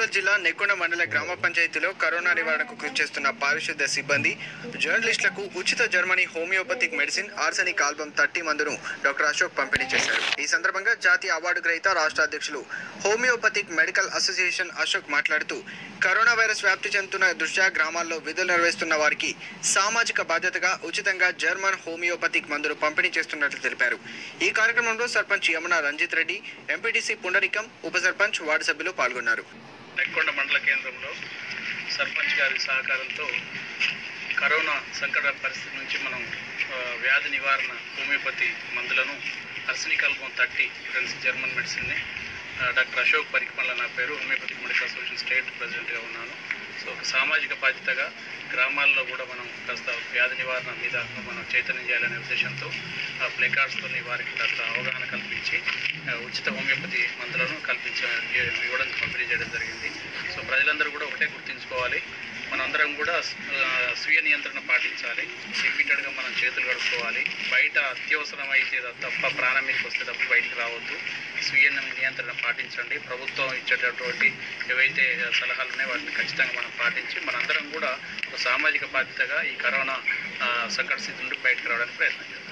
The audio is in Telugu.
కర్నూలు జిల్లా నెక్కొండ మండల గ్రామ పంచాయతీలో కరోనా నివారణకు కృషి చేస్తున్న పారిశుద్ధ్య సిబ్బంది జర్నలిస్టులకు ఉచిత Germany homeopathic medicine arsenic album thirty మందును డాక్టర్ అశోక్ పంపిణీ చేశారు ఈ సందర్భంగా జాతీయ అవార్డు గ్రహీత రాష్ట్ర అధ్యక్షులు హోమియోపతిక్ మెడికల్ అసోసియేషన్ అశోక్ మాట్లాడుతూ కరోనా వైరస్ వ్యాప్తి చెందుతున్న దృష్ట్యా గ్రామాల్లో విధులు నిర్వహిస్తున్న వారికి సామాజిక బాధ్యతగా ఉచితంగా జర్మన్ హోమియోపతిక్ మందులు పంపిణీ చేస్తున్నట్లు తెలిపారు ఈ కార్యక్రమంలో సర్పంచ్ యమున రంజిత్ రెడ్డి ఎంపీటీసీ పుండరికం ఉప సర్పంచ్ వార్డు సభ్యులు పాల్గొన్నారు నెక్కొండ మండల కేంద్రంలో సర్పంచ్ గారి సహకారంతో కరోనా సంకట పరిస్థితి నుంచి మనం ఆ, వ్యాధి నివారణ హోమియోపతి మందులను అర్సనికల్పం థర్టీ ఫ్రెండ్స్ జర్మన్ మెడిసిన్ని ఆ, డాక్టర్ అశోక్ పరికమల్ల నా పేరు హోమియోపతిక్ మెడికల్ అసోసియేషన్ స్టేట్ ప్రెసిడెంట్గా ఉన్నాను సో ఒక సామాజిక బాధ్యతగా గ్రామాల్లో కూడా మనం కాస్త వ్యాధి నివారణ మీద మనం చైతన్యం చేయాలనే ఉద్దేశంతో ఆ ప్లేకార్డ్స్తో వారికి కాస్త అవగాహన కల్పించి ఆ, ఉచిత హోమియోపతి మందులను కల్పించ ఇవ్వడం పంపిణీ చేయడం జరిగింది సో ప్రజలందరూ కూడా ఒకటే గుర్తుంచుకోవాలి మనందరం కూడా ఆ, స్వీయ నియంత్రణ పాటించాలి రిపీటెడ్గా మనం చేతులు కడుక్కోవాలి బయట అత్యవసరం అయితే తప్ప ప్రాణం మీదకి వస్తే తప్ప బయటకు రావద్దు స్వీయ నియంత్రణ పాటించండి ప్రభుత్వం ఇచ్చేటటువంటి ఏవైతే సలహాలు ఉన్నాయో వాటిని ఖచ్చితంగా మనం పాటించి మనందరం కూడా ఒక సామాజిక బాధ్యతగా ఈ కరోనా ఆ, సంకట స్థితి నుండి బయటకు రావడానికి ప్రయత్నం చేద్దాం